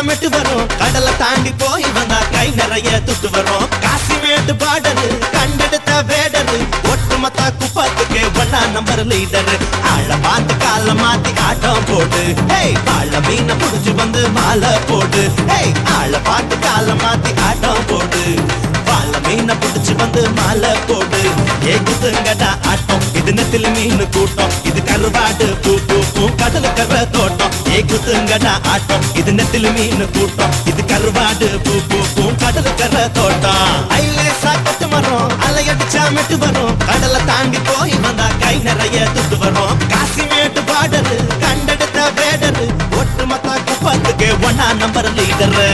மெட்டு வரும் கடலை தாண்டி போய் வந்தா கை நிறைய துட்டு வரும் காசிமேட்டு பாடரு கண்டெடுத்த வேடரு ஒட்டுமொத்த குப்பத்துக்கு ஒன்னா நம்பர் லீடரு ஆள பார்த்து கால மாத்தி ஆட்டம் போடு ஹேய் ஆள மீன புடிச்சு வந்து மாலை போடு ஹேய் ஆள பார்த்து கால மாத்தி ஆட்டம் போடு பால மீன புடிச்சு வந்து மாலை போடு ஏ குத்துங்கடா ஆட்டம் இது நெத்தில மீன் கூட்டம் இது கருவாடு பூ பூ பூ கடல் கர தோட்டம் ஏ குத்துங்கடா ஆட்டம் இது நெத்தில மீன் கூட்டம் இது கருவாடு பூ பூ பூ கடல் கர தோட்டம் ஐலேசா கட்டு மரம் அலையடிச்சா மெட்டு வரும் கடலை தாண்டி போய் வந்தா கை நிறைய துட்டு வரும் காசிமேட்டு பாடரு கண்டெடுத்த வேடரு ஒட்டுமொத்த குப்பத்துக்கு ஒன்னா நம்பர் லீடரு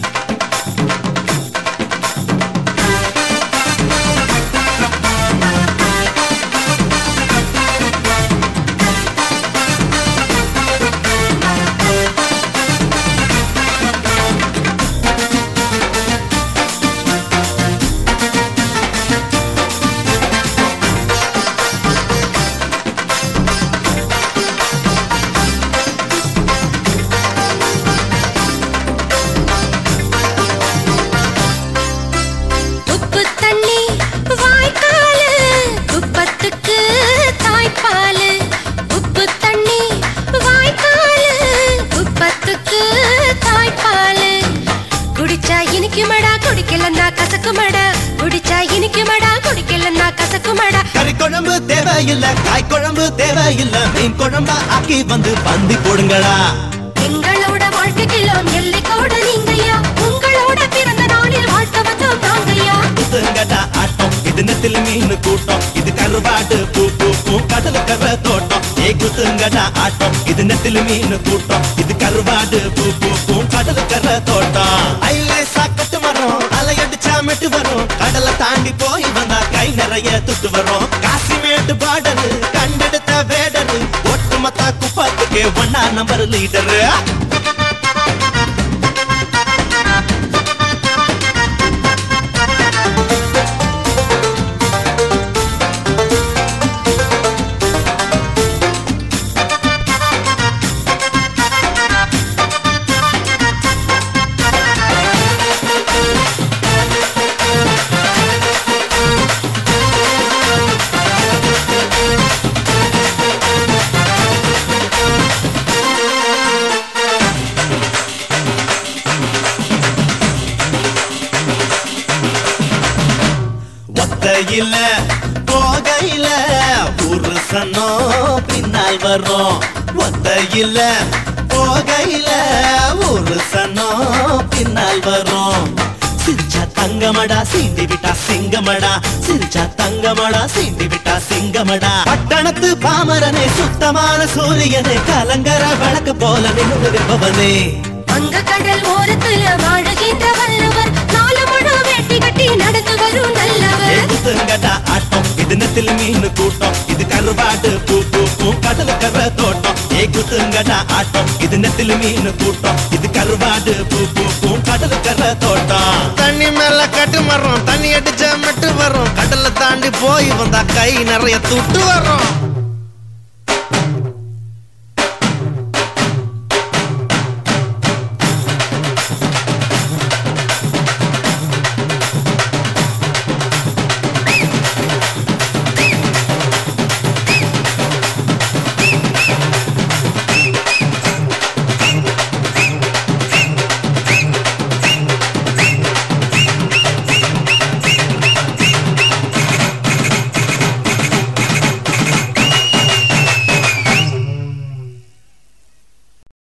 உப்பு தண்ணி வாய்க்காலு குப்பத்துக்கு தாய்ப்பாலு உப்பு தண்ணி வாய்க்காலு குப்பத்துக்கு தாய்ப்பாலு குடிச்சா இனிக்குமடா குடிக்கலன்னா கசக்குமடா குடிச்சா இனிக்குமடா குடிக்கலன்னா கசக்குமடா கறி குழம்பு தேவையில்ல காய் குழம்பு தேவையில்ல மீன் குழம்பா ஆக்கி வந்து பந்தி போடுங்களா எங்களோட வாழ்க்கைக்கெல்லாம் எல்லை கூட நீங்கய்யா உங்களோட பிறந்த நாளில் வாழ்த்த வந்தோம் நாங்கய்யா குத்துங்கடா ஆட்டம் இது நெத்தில மீன் கூட்டம் இது கருவாடு பூ பூ பூ கடல் கர தோட்டம் ஏ குத்துங்கடா ஆட்டம் இது நெத்தில மீன் கூட்டம் இது கருவாடு பூ பூ பூ கடல் கர தோட்டம் ஐலேசா கட்டு மரம் அலையடிச்சா மெட்டு வரும் கடலை தாண்டி போய் வந்தா கை நிறைய துட்டு வரும் காசிமேட்டு பாடரு கண்டெடுத்த வேடரு ஒட்டுமொத்த குப்பத்துக்கு ஒன்னா நம்பர் லீடரு ஒத்தையில போகையில ஒரு சனோ பின்னால் வரும் ஒத்தையில போகையில ஒரு சனோ பின்னால் வரும் சிரிச்சா தங்கமடா சீண்டி விட்டா சிங்கமடா சிரிச்சா தங்கமடா சீண்டி விட்டா சிங்கமடா பட்டணத்து பாமரனே சுத்தமான சூரியனே கலங்கர விளக்கு போல நின்றுபவனே அங்க கடல் ஓரத்துல வாழுகின்ற வல்லவர் நாலு முழு வேட்டி கட்டி நடந்து வரும் நல்லவர் எடுத்துங்கடா ஆட்டம் இது நெத்தில மீன் கூட்டம் இது கருவாடு பூ பூ பூ கடல் கர தோட்டம் ஏ குத்துங்கடா ஆட்டம் இது நெத்தில மீன் கூட்டம் இது கருவாடு பூ பூ பூ கடல் கர தோட்டம் தண்ணி மேல கட்டு மரம் தண்ணி அடிச்சா மெட்டு வரும் கடல்ல தாண்டி போய் வந்தா கை நிறைய துட்டு வரும்